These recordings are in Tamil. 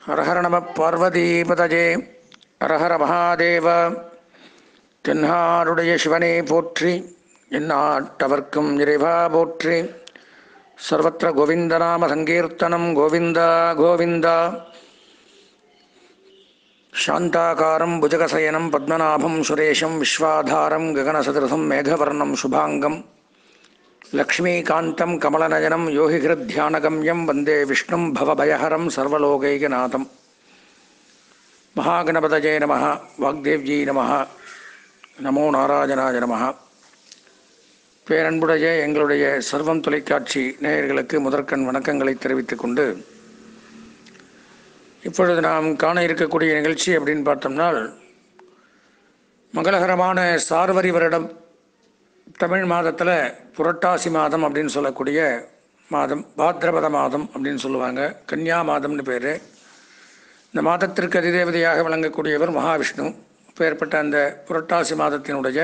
ஹரஹர நம பார்வதீபதஜே ஹரஹர மகாதேவ தென்னாருடைய சிவனே போற்றி எந்நாட்டவர்க்கும் இறைவா போற்றி சர்வத்திர கோவிந்தநாம சங்கீர்த்தனம் கோவிந்தா கோவிந்தா சாந்தாகாரம் புஜகசயனம் பத்மநாபம் சுரேஷம் விஸ்வாதாரம் ககனசதிருசம் மேகவர்ணம் சுபாங்கம் லக்ஷ்மீகாந்தம் கமலநயனம் யோகிகிருத்தியானகம்யம் வந்தே விஷ்ணும் பவபயஹரம் சர்வலோகைகநாதம் மகாகணபதஜே நம வாக்தேவ்ஜி நம நமோ நாராயணாய நம பேரன்புடைய எங்களுடைய சர்வம் தொலைக்காட்சி நேயர்களுக்கு முதற்கண் வணக்கங்களை தெரிவித்துக் கொண்டு இப்பொழுது நாம் காண இருக்கக்கூடிய நிகழ்ச்சி அப்படின்னு பார்த்தோம்னால் மங்களகரமான சார்வரி வருடம் தமிழ் மாதத்தில் புரட்டாசி மாதம் அப்படின்னு சொல்லக்கூடிய மாதம் பாத்ரபத மாதம் அப்படின்னு சொல்லுவாங்க கன்னியா மாதம்னு பேர் இந்த மாதத்திற்கு அதிதேவதையாக விளங்கக்கூடியவர் மகாவிஷ்ணு பெயர்பட்ட அந்த புரட்டாசி மாதத்தினுடைய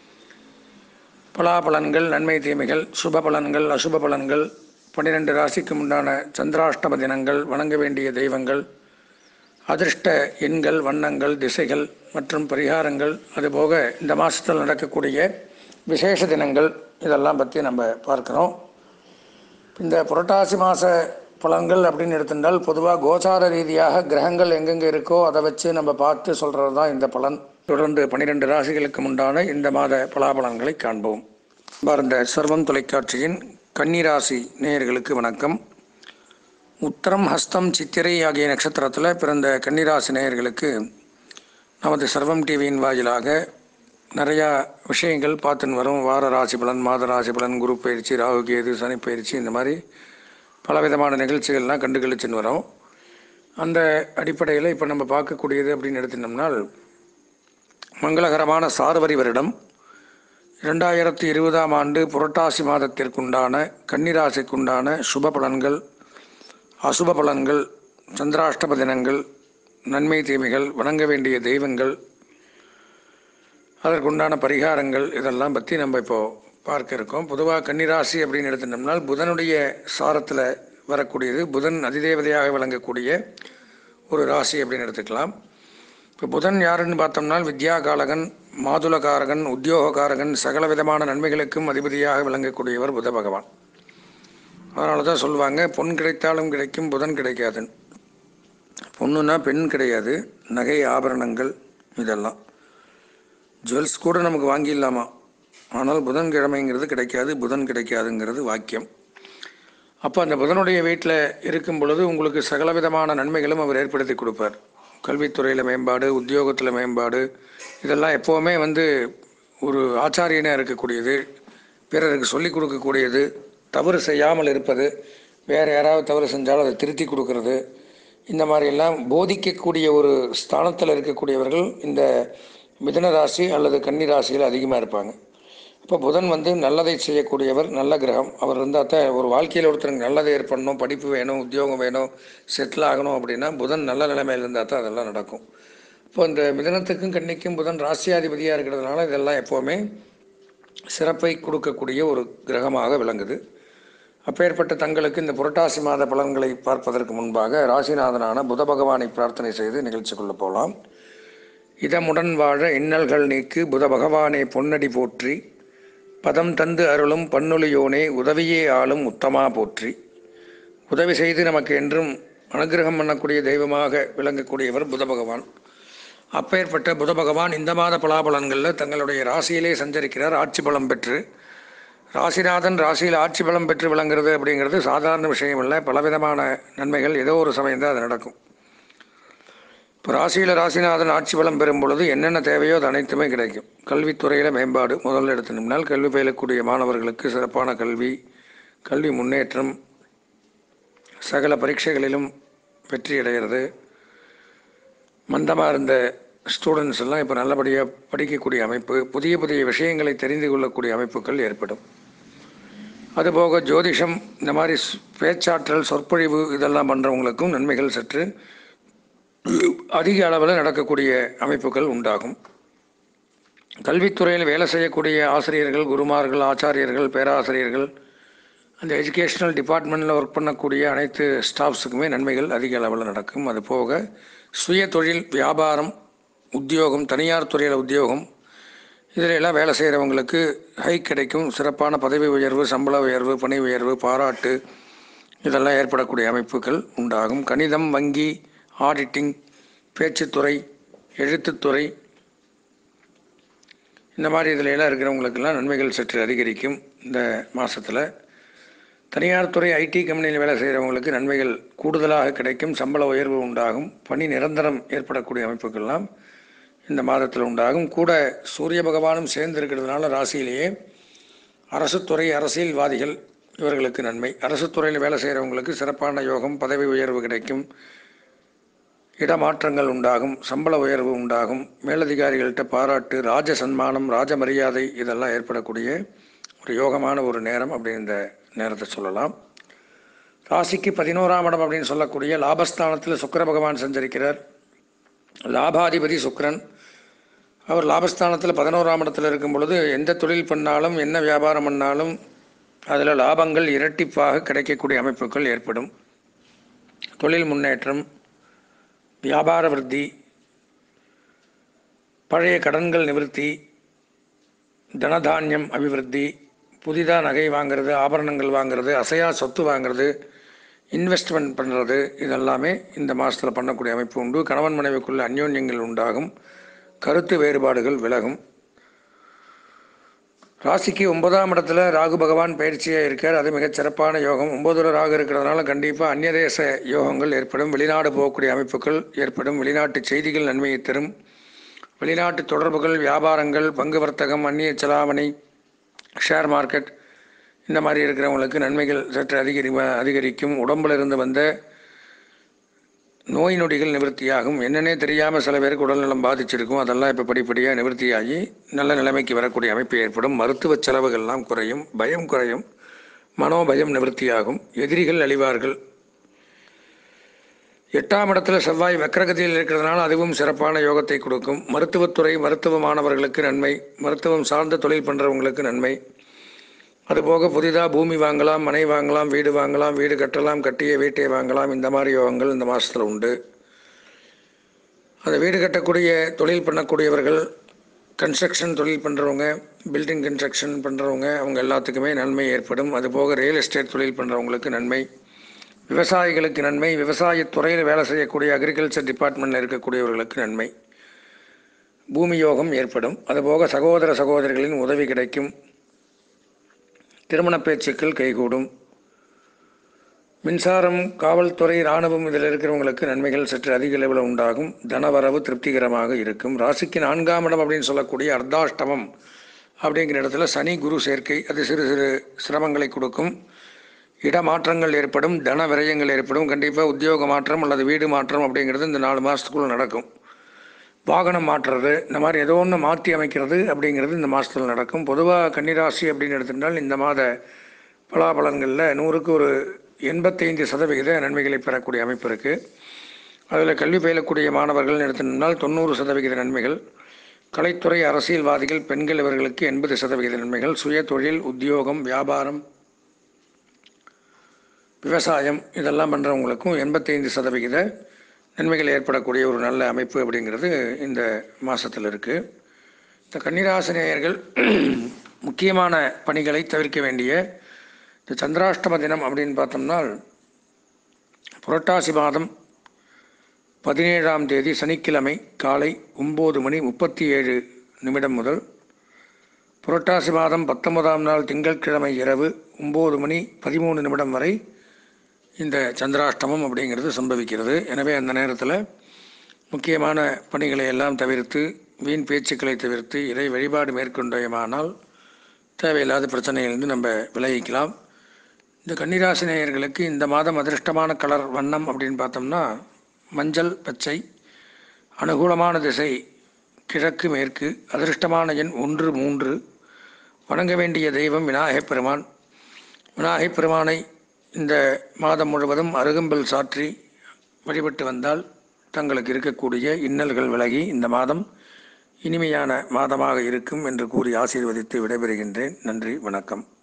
பலாபலன்கள் நன்மை தீமைகள் சுப பலன்கள் அசுப பலன்கள் பன்னிரெண்டு ராசிக்கு உண்டான சந்திராஷ்டம தினங்கள் வணங்க வேண்டிய தெய்வங்கள் அதிர்ஷ்ட எண்கள் வண்ணங்கள் திசைகள் மற்றும் பரிகாரங்கள் அதுபோக இந்த மாதத்தில் நடக்கக்கூடிய விசேஷ தினங்கள் இதெல்லாம் பற்றி நம்ம பார்க்குறோம் இந்த புரட்டாசி மாத பலன்கள் அப்படின்னு எடுத்துட்டால் பொதுவாக கோசார ரீதியாக கிரகங்கள் எங்கெங்கே இருக்கோ அதை வச்சு நம்ம பார்த்து சொல்கிறது தான் இந்த பலன் தொடர்ந்து பன்னிரெண்டு ராசிகளுக்கு உண்டான இந்த மாத பலாபலன்களை காண்போம் பாரந்த சர்வம் தொலைக்காட்சியின் கன்னிராசி நேயர்களுக்கு வணக்கம் உத்தரம் ஹஸ்தம் சித்திரை ஆகிய நட்சத்திரத்தில் பிறந்த கன்னிராசி நேயர்களுக்கு நமது சர்வம் டிவியின் வாயிலாக நிறையா விஷயங்கள் பார்த்துன்னு வரும் வார ராசி பலன் மாத ராசி பலன் குரு பயிற்சி ராகு கேது சனி பயிற்சி இந்த மாதிரி பலவிதமான நிகழ்ச்சிகள்லாம் கண்டு கழிச்சுன்னு வரோம் அந்த அடிப்படையில் இப்போ நம்ம பார்க்கக்கூடியது அப்படின்னு எடுத்துட்டோம்னால் மங்களகரமான சார்வரி வருடம் இரண்டாயிரத்தி இருபதாம் ஆண்டு புரட்டாசி மாதத்திற்குண்டான கன்னிராசிக்குண்டான சுப பலன்கள் அசுப பலன்கள் சந்திராஷ்டம தினங்கள் நன்மை தீமைகள் வணங்க வேண்டிய தெய்வங்கள் அதற்குண்டான பரிகாரங்கள் இதெல்லாம் பற்றி நம்ம இப்போது பார்க்க இருக்கோம் பொதுவாக கன்னிராசி அப்படின்னு எடுத்துட்டோம்னால் புதனுடைய சாரத்தில் வரக்கூடியது புதன் அதிதேவதையாக விளங்கக்கூடிய ஒரு ராசி அப்படின்னு எடுத்துக்கலாம் இப்போ புதன் யாருன்னு பார்த்தோம்னால் வித்யாகாரகன் மாதுளகாரகன் உத்தியோககாரகன் சகல விதமான நன்மைகளுக்கும் அதிபதியாக விளங்கக்கூடியவர் புத பகவான் அதனால தான் சொல்லுவாங்க பொன் கிடைத்தாலும் கிடைக்கும் புதன் கிடைக்காதுன்னு பொண்ணுன்னா பெண் கிடையாது நகை ஆபரணங்கள் இதெல்லாம் ஜுவல்ஸ் கூட நமக்கு வாங்கிடலாமா ஆனால் புதன்கிழமைங்கிறது கிடைக்காது புதன் கிடைக்காதுங்கிறது வாக்கியம் அப்போ அந்த புதனுடைய வீட்டில் இருக்கும் பொழுது உங்களுக்கு சகலவிதமான நன்மைகளும் அவர் ஏற்படுத்தி கொடுப்பார் கல்வித்துறையில் மேம்பாடு உத்தியோகத்தில் மேம்பாடு இதெல்லாம் எப்போவுமே வந்து ஒரு ஆச்சாரியனாக இருக்கக்கூடியது பிறருக்கு சொல்லிக் கொடுக்கக்கூடியது தவறு செய்யாமல் இருப்பது வேறு யாராவது தவறு செஞ்சாலும் அதை திருத்தி கொடுக்கறது இந்த மாதிரியெல்லாம் போதிக்கக்கூடிய ஒரு ஸ்தானத்தில் இருக்கக்கூடியவர்கள் இந்த மிதன ராசி அல்லது கன்னி ராசிகள் அதிகமாக இருப்பாங்க இப்போ புதன் வந்து நல்லதை செய்யக்கூடியவர் நல்ல கிரகம் அவர் இருந்தால் தான் ஒரு வாழ்க்கையில் ஒருத்தருக்கு நல்லதை ஏற்படணும் படிப்பு வேணும் உத்தியோகம் வேணும் செட்டில் ஆகணும் அப்படின்னா புதன் நல்ல நிலைமையில் இருந்தால் தான் அதெல்லாம் நடக்கும் இப்போ இந்த மிதனத்துக்கும் கன்னிக்கும் புதன் ராசியாதிபதியாக இருக்கிறதுனால இதெல்லாம் எப்போவுமே சிறப்பை கொடுக்கக்கூடிய ஒரு கிரகமாக விளங்குது அப்பேற்பட்ட தங்களுக்கு இந்த புரட்டாசி மாத பலன்களை பார்ப்பதற்கு முன்பாக ராசிநாதனான புத பகவானை பிரார்த்தனை செய்து நிகழ்ச்சிக்குள்ளே போகலாம் இதமுடன் வாழ இன்னல்கள் நீக்கு புத பகவானே பொன்னடி போற்றி பதம் தந்து அருளும் பன்னொலியோனே உதவியே ஆளும் உத்தமா போற்றி உதவி செய்து நமக்கு என்றும் அனுகிரகம் பண்ணக்கூடிய தெய்வமாக விளங்கக்கூடியவர் புத பகவான் அப்பேற்பட்ட புத பகவான் இந்த மாத பலாபலன்களில் தங்களுடைய ராசியிலே சஞ்சரிக்கிறார் ஆட்சி பலம் பெற்று ராசிநாதன் ராசியில் ஆட்சி பலம் பெற்று விளங்குறது அப்படிங்கிறது சாதாரண விஷயம் இல்லை பலவிதமான நன்மைகள் ஏதோ ஒரு சமயம் தான் அது நடக்கும் இப்போ ராசியில் ராசிநாதன் ஆட்சி பலம் பெறும் பொழுது என்னென்ன தேவையோ அது அனைத்துமே கிடைக்கும் கல்வித்துறையில் மேம்பாடு முதல்ல எடுத்துனோம்னால் கல்வி பயிலக்கூடிய மாணவர்களுக்கு சிறப்பான கல்வி கல்வி முன்னேற்றம் சகல பரீட்சைகளிலும் வெற்றி அடைகிறது மந்தமாக இருந்த ஸ்டூடெண்ட்ஸ் எல்லாம் இப்போ நல்லபடியாக படிக்கக்கூடிய அமைப்பு புதிய புதிய விஷயங்களை தெரிந்து கொள்ளக்கூடிய அமைப்புகள் ஏற்படும் அதுபோக ஜோதிஷம் இந்த மாதிரி பேச்சாற்றல் சொற்பொழிவு இதெல்லாம் பண்ணுறவங்களுக்கும் நன்மைகள் சற்று அதிக அளவில் நடக்கக்கூடிய அமைப்புகள் உண்டாகும் கல்வித்துறையில் வேலை செய்யக்கூடிய ஆசிரியர்கள் குருமார்கள் ஆச்சாரியர்கள் பேராசிரியர்கள் அந்த எஜுகேஷ்னல் டிபார்ட்மெண்ட்டில் ஒர்க் பண்ணக்கூடிய அனைத்து ஸ்டாஃப்ஸுக்குமே நன்மைகள் அதிக அளவில் நடக்கும் அது போக சுய தொழில் வியாபாரம் உத்தியோகம் தனியார் துறையில் உத்தியோகம் இதில் எல்லாம் வேலை செய்கிறவங்களுக்கு ஹைக் கிடைக்கும் சிறப்பான பதவி உயர்வு சம்பள உயர்வு பணி உயர்வு பாராட்டு இதெல்லாம் ஏற்படக்கூடிய அமைப்புகள் உண்டாகும் கணிதம் வங்கி ஆடிட்டிங் பேச்சுத்துறை எழுத்துத்துறை இந்த மாதிரி இதில் எல்லாம் இருக்கிறவங்களுக்கெல்லாம் நன்மைகள் சற்று அதிகரிக்கும் இந்த மாதத்தில் தனியார் துறை ஐடி கம்பெனியில் வேலை செய்கிறவங்களுக்கு நன்மைகள் கூடுதலாக கிடைக்கும் சம்பள உயர்வு உண்டாகும் பணி நிரந்தரம் ஏற்படக்கூடிய அமைப்புகள்லாம் இந்த மாதத்தில் உண்டாகும் கூட சூரிய பகவானும் சேர்ந்து இருக்கிறதுனால ராசியிலேயே அரசு துறை அரசியல்வாதிகள் இவர்களுக்கு நன்மை அரசு துறையில் வேலை செய்கிறவங்களுக்கு சிறப்பான யோகம் பதவி உயர்வு கிடைக்கும் இடமாற்றங்கள் உண்டாகும் சம்பள உயர்வு உண்டாகும் மேலதிகாரிகள்கிட்ட பாராட்டு ராஜ சன்மானம் ராஜ மரியாதை இதெல்லாம் ஏற்படக்கூடிய ஒரு யோகமான ஒரு நேரம் அப்படின்னு இந்த நேரத்தை சொல்லலாம் ராசிக்கு பதினோராம் இடம் அப்படின்னு சொல்லக்கூடிய லாபஸ்தானத்தில் சுக்கிர பகவான் சஞ்சரிக்கிறார் லாபாதிபதி சுக்கிரன் அவர் லாபஸ்தானத்தில் பதினோராம் இடத்துல இருக்கும் பொழுது எந்த தொழில் பண்ணாலும் என்ன வியாபாரம் பண்ணாலும் அதில் லாபங்கள் இரட்டிப்பாக கிடைக்கக்கூடிய அமைப்புகள் ஏற்படும் தொழில் முன்னேற்றம் வியாபார விருத்தி பழைய கடன்கள் நிவர்த்தி தனதானியம் அபிவிருத்தி புதிதாக நகை வாங்குறது ஆபரணங்கள் வாங்குறது அசையா சொத்து வாங்குறது இன்வெஸ்ட்மெண்ட் பண்ணுறது இதெல்லாமே இந்த மாதத்தில் பண்ணக்கூடிய அமைப்பு உண்டு கணவன் மனைவிக்குள்ள அந்யோன்யங்கள் உண்டாகும் கருத்து வேறுபாடுகள் விலகும் ராசிக்கு ஒன்பதாம் இடத்துல ராகு பகவான் பயிற்சியாக இருக்கார் அது மிகச் சிறப்பான யோகம் ஒன்பதுல ராகு இருக்கிறதுனால கண்டிப்பாக அந்நியதேச யோகங்கள் ஏற்படும் வெளிநாடு போகக்கூடிய அமைப்புகள் ஏற்படும் வெளிநாட்டு செய்திகள் நன்மையை தரும் வெளிநாட்டு தொடர்புகள் வியாபாரங்கள் பங்கு வர்த்தகம் அந்நிய செலாவணி ஷேர் மார்க்கெட் இந்த மாதிரி இருக்கிறவங்களுக்கு நன்மைகள் சற்று அதிகரி அதிகரிக்கும் உடம்புல இருந்து வந்த நோய் நொடிகள் நிவர்த்தியாகும் என்னன்னே தெரியாமல் சில பேருக்கு உடல்நலம் பாதிச்சிருக்கும் அதெல்லாம் இப்போ படிப்படியாக நிவர்த்தியாகி நல்ல நிலைமைக்கு வரக்கூடிய அமைப்பு ஏற்படும் மருத்துவ செலவுகள்லாம் குறையும் பயம் குறையும் மனோபயம் நிவர்த்தியாகும் எதிரிகள் அழிவார்கள் எட்டாம் இடத்துல செவ்வாய் வக்கரகதியில் இருக்கிறதுனால அதுவும் சிறப்பான யோகத்தை கொடுக்கும் மருத்துவத்துறை மருத்துவ மாணவர்களுக்கு நன்மை மருத்துவம் சார்ந்த தொழில் பண்ணுறவங்களுக்கு நன்மை அதுபோக புதிதாக பூமி வாங்கலாம் மனை வாங்கலாம் வீடு வாங்கலாம் வீடு கட்டலாம் கட்டிய வீட்டை வாங்கலாம் இந்த மாதிரி யோகங்கள் இந்த மாதத்தில் உண்டு அந்த வீடு கட்டக்கூடிய தொழில் பண்ணக்கூடியவர்கள் கன்ஸ்ட்ரக்ஷன் தொழில் பண்ணுறவங்க பில்டிங் கன்ஸ்ட்ரக்ஷன் பண்ணுறவங்க அவங்க எல்லாத்துக்குமே நன்மை ஏற்படும் அதுபோக ரியல் எஸ்டேட் தொழில் பண்ணுறவங்களுக்கு நன்மை விவசாயிகளுக்கு நன்மை விவசாயத் துறையில் வேலை செய்யக்கூடிய அக்ரிகல்ச்சர் டிபார்ட்மெண்ட்டில் இருக்கக்கூடியவர்களுக்கு நன்மை பூமி யோகம் ஏற்படும் அதுபோக சகோதர சகோதரிகளின் உதவி கிடைக்கும் திருமண பேச்சுக்கள் கைகூடும் மின்சாரம் காவல்துறை இராணுவம் இதில் இருக்கிறவங்களுக்கு நன்மைகள் சற்று அதிக அளவில் உண்டாகும் தனவரவு திருப்திகரமாக இருக்கும் ராசிக்கு நான்காம் இடம் அப்படின்னு சொல்லக்கூடிய அர்த்தாஷ்டமம் அப்படிங்கிற இடத்துல சனி குரு சேர்க்கை அது சிறு சிறு சிரமங்களை கொடுக்கும் இடமாற்றங்கள் ஏற்படும் தன விரயங்கள் ஏற்படும் கண்டிப்பாக உத்தியோக மாற்றம் அல்லது வீடு மாற்றம் அப்படிங்கிறது இந்த நாலு மாதத்துக்குள்ளே நடக்கும் வாகனம் மாற்றுறது இந்த மாதிரி ஏதோ ஒன்று மாற்றி அமைக்கிறது அப்படிங்கிறது இந்த மாதத்தில் நடக்கும் பொதுவாக கன்னிராசி அப்படின்னு எடுத்துட்டால் இந்த மாத பலாபலன்களில் நூறுக்கு ஒரு எண்பத்தைந்து சதவிகித நன்மைகளை பெறக்கூடிய அமைப்பு இருக்குது அதில் கல்வி பயிலக்கூடிய மாணவர்கள் எடுத்துட்டால் தொண்ணூறு சதவிகித நன்மைகள் கலைத்துறை அரசியல்வாதிகள் பெண்கள் இவர்களுக்கு எண்பது சதவிகித நன்மைகள் சுய தொழில் உத்தியோகம் வியாபாரம் விவசாயம் இதெல்லாம் பண்ணுறவங்களுக்கும் எண்பத்தைந்து சதவிகித நன்மைகள் ஏற்படக்கூடிய ஒரு நல்ல அமைப்பு அப்படிங்கிறது இந்த மாதத்தில் இருக்குது இந்த கன்னிராசினியர்கள் முக்கியமான பணிகளை தவிர்க்க வேண்டிய இந்த சந்திராஷ்டம தினம் அப்படின்னு பார்த்தோம்னா புரட்டாசி மாதம் பதினேழாம் தேதி சனிக்கிழமை காலை ஒம்பது மணி முப்பத்தி ஏழு நிமிடம் முதல் புரட்டாசி மாதம் பத்தொன்பதாம் நாள் திங்கட்கிழமை இரவு ஒம்பது மணி பதிமூணு நிமிடம் வரை இந்த சந்திராஷ்டமம் அப்படிங்கிறது சம்பவிக்கிறது எனவே அந்த நேரத்தில் முக்கியமான பணிகளை எல்லாம் தவிர்த்து வீண் பேச்சுக்களை தவிர்த்து இறை வழிபாடு மேற்கொண்டோமானால் தேவையில்லாத பிரச்சனையிலிருந்து நம்ம விலகிக்கலாம் இந்த கன்னிராசி நேயர்களுக்கு இந்த மாதம் அதிர்ஷ்டமான கலர் வண்ணம் அப்படின்னு பார்த்தோம்னா மஞ்சள் பச்சை அனுகூலமான திசை கிழக்கு மேற்கு அதிர்ஷ்டமான எண் ஒன்று மூன்று வணங்க வேண்டிய தெய்வம் விநாயகப் பெருமான் விநாயகப் பெருமானை இந்த மாதம் முழுவதும் அருகம்பல் சாற்றி வழிபட்டு வந்தால் தங்களுக்கு இருக்கக்கூடிய இன்னல்கள் விலகி இந்த மாதம் இனிமையான மாதமாக இருக்கும் என்று கூறி ஆசீர்வதித்து விடைபெறுகின்றேன் நன்றி வணக்கம்